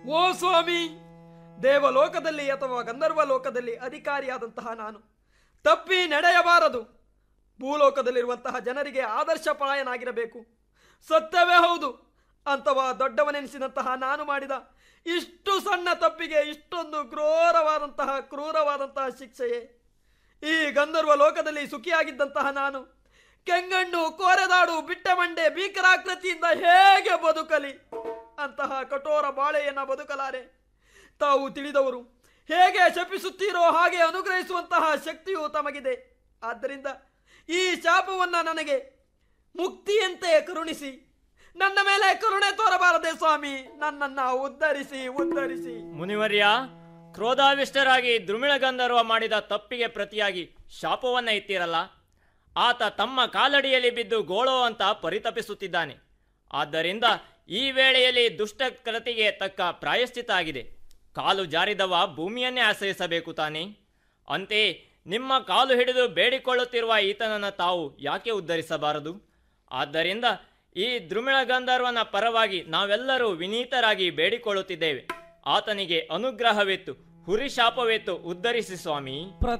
ಓ ಸ್ವಾಮಿ ದೇವಲೋಕದಲ್ಲಿ ಅಥವಾ ಗಂಧರ್ವ ಲೋಕದಲ್ಲಿ ಅಧಿಕಾರಿಯಾದಂತಹ ನಾನು ತಪ್ಪಿ ನಡೆಯಬಾರದು ಭೂಲೋಕದಲ್ಲಿರುವಂತಹ ಜನರಿಗೆ ಆದರ್ಶಪ್ರಾಯನಾಗಿರಬೇಕು ಸತ್ಯವೇ ಹೌದು ಅಥವಾ ದೊಡ್ಡವನೆನಿಸಿದಂತಹ ನಾನು ಮಾಡಿದ ಇಷ್ಟು ಸಣ್ಣ ತಪ್ಪಿಗೆ ಇಷ್ಟೊಂದು ಕ್ರೂರವಾದಂತಹ ಕ್ರೂರವಾದಂತಹ ಶಿಕ್ಷೆಯೇ ಈ ಗಂಧರ್ವ ಲೋಕದಲ್ಲಿ ಸುಖಿಯಾಗಿದ್ದಂತಹ ನಾನು ಕೆಂಗಣ್ಣು ಕೋರೆದಾಡು ಬಿಟ್ಟ ಮಂಡೆ ಭೀಕರಾಕೃತಿಯಿಂದ ಹೇಗೆ ಬದುಕಲಿ ಅಂತಹ ಕಠೋರ ಬಾಳೆಯನ್ನ ಬದುಕಲಾರೆ ತಾವು ತಿಳಿದವರು ಹೇಗೆ ಶಪಿಸುತ್ತೀರೋ ಹಾಗೆ ಅನುಗ್ರಹಿಸುವಂತಹ ಶಕ್ತಿಯು ತಮಗಿದೆ ಆದ್ದರಿಂದ ಈ ಶಾಪವನ್ನ ನನಗೆ ಮುಕ್ತಿಯಂತೆ ಕರುಣಿಸಿ ನನ್ನ ಮೇಲೆ ಕರುಣೆ ತೋರಬಾರದೆ ಸ್ವಾಮಿ ನನ್ನನ್ನ ಉದ್ಧರಿಸಿ ಉದ್ಧರಿಸಿ ಮುನಿವರ್ಯ ಕ್ರೋಧಾವಿಷ್ಟರಾಗಿ ದ್ರುಮಿಳ ಗಂಧರ್ವ ಮಾಡಿದ ತಪ್ಪಿಗೆ ಪ್ರತಿಯಾಗಿ ಶಾಪವನ್ನ ಇತ್ತಿರಲ್ಲ ಆತ ತಮ್ಮ ಕಾಲಡಿಯಲ್ಲಿ ಬಿದ್ದು ಗೋಳೋ ಅಂತ ಪರಿತಪಿಸುತ್ತಿದ್ದಾನೆ ಆದ್ದರಿಂದ ಈ ವೇಳೆಯಲ್ಲಿ ದುಷ್ಟ ಕೃತಿಗೆ ತಕ್ಕ ಪ್ರಾಯಶ್ಚಿತ ಆಗಿದೆ ಕಾಲು ಜಾರಿದವ ಭೂಮಿಯನ್ನೇ ಆಶ್ರಯಿಸಬೇಕು ತಾನೇ ಅಂತೆಯೇ ನಿಮ್ಮ ಕಾಲು ಹಿಡಿದು ಬೇಡಿಕೊಳ್ಳುತ್ತಿರುವ ಈತನನ್ನು ತಾವು ಯಾಕೆ ಉದ್ಧರಿಸಬಾರದು ಆದ್ದರಿಂದ ಈ ದ್ರುಮಿಳ ಗಂಧರ್ವನ ಪರವಾಗಿ ನಾವೆಲ್ಲರೂ ವಿನೀತರಾಗಿ ಬೇಡಿಕೊಳ್ಳುತ್ತಿದ್ದೇವೆ ಆತನಿಗೆ ಅನುಗ್ರಹವೆತ್ತು ಹುರಿ ಶಾಪವೆತ್ತು ಉದ್ಧರಿಸಿ ಸ್ವಾಮಿ